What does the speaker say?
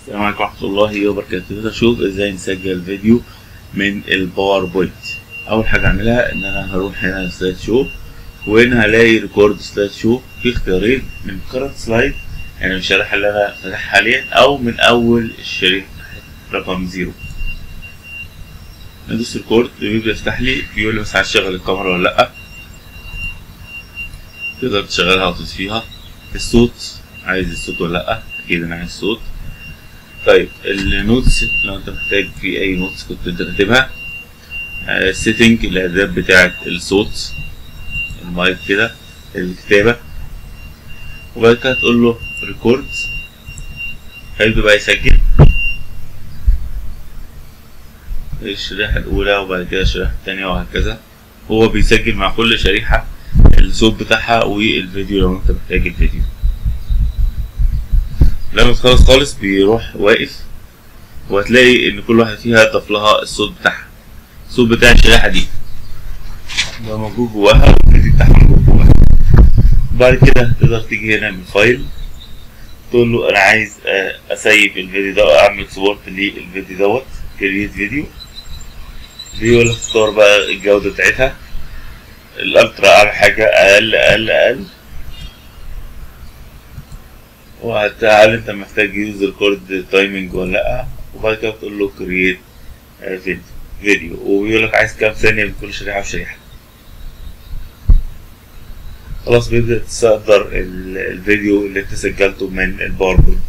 السلام عليكم ورحمة الله وبركاته نشوف ازاي نسجل فيديو من الباوربوينت أول حاجة أعملها إن أنا هروح هنا سلايد شو وهنا هلاقي ريكورد سلايد شو في اختيارين من كرنت سلايد يعني من الشريحة اللي أنا فاتحها حاليا أو من أول الشريحة رقم زيرو ندوس ريكورد بيبدأ يفتح لي بيقول لي بس عايز تشغل الكاميرا ولا لأ تقدر تشغلها وتطفيها الصوت عايز الصوت ولا لأ أكيد أنا عايز الصوت طيب النوتس لو انت محتاج في اي نوتس كنت انت كاتبها السيتنج الاعداد بتاعه الصوت المايك كده الكتابه وبعد كده تقول له ريكورد هيبدأ بقى يسجل الشريحة الأولى وبعد كده الشريحة التانية وهكذا هو بيسجل مع كل شريحة الصوت بتاعها والفيديو لو انت محتاج الفيديو لما تخلص خالص بيروح واقف وهتلاقي ان كل واحدة فيها ضاف لها الصوت بتاعها الصوت بتاع الشريحة دي ده موجود جواها والفيديو بتاعها موجود جواها بعد كده تقدر تيجي هنا من فايل تقول له انا عايز اسيف الفيديو ده اعمل سبورت للفيديو دوت كريت فيديو بيقول لك تختار بقى الجودة بتاعتها الالترا اعلى حاجة اقل اقل اقل وهل انت محتاج يوز ريكورد تايمنج ولا لا وبعد كده بتقول له كرييت فيديو فيديو وبيقول لك عايز كام ثانية من كل شريحة وشريحة خلاص بيبدأ تصدر الفيديو اللي انت سجلته من الباوربوينت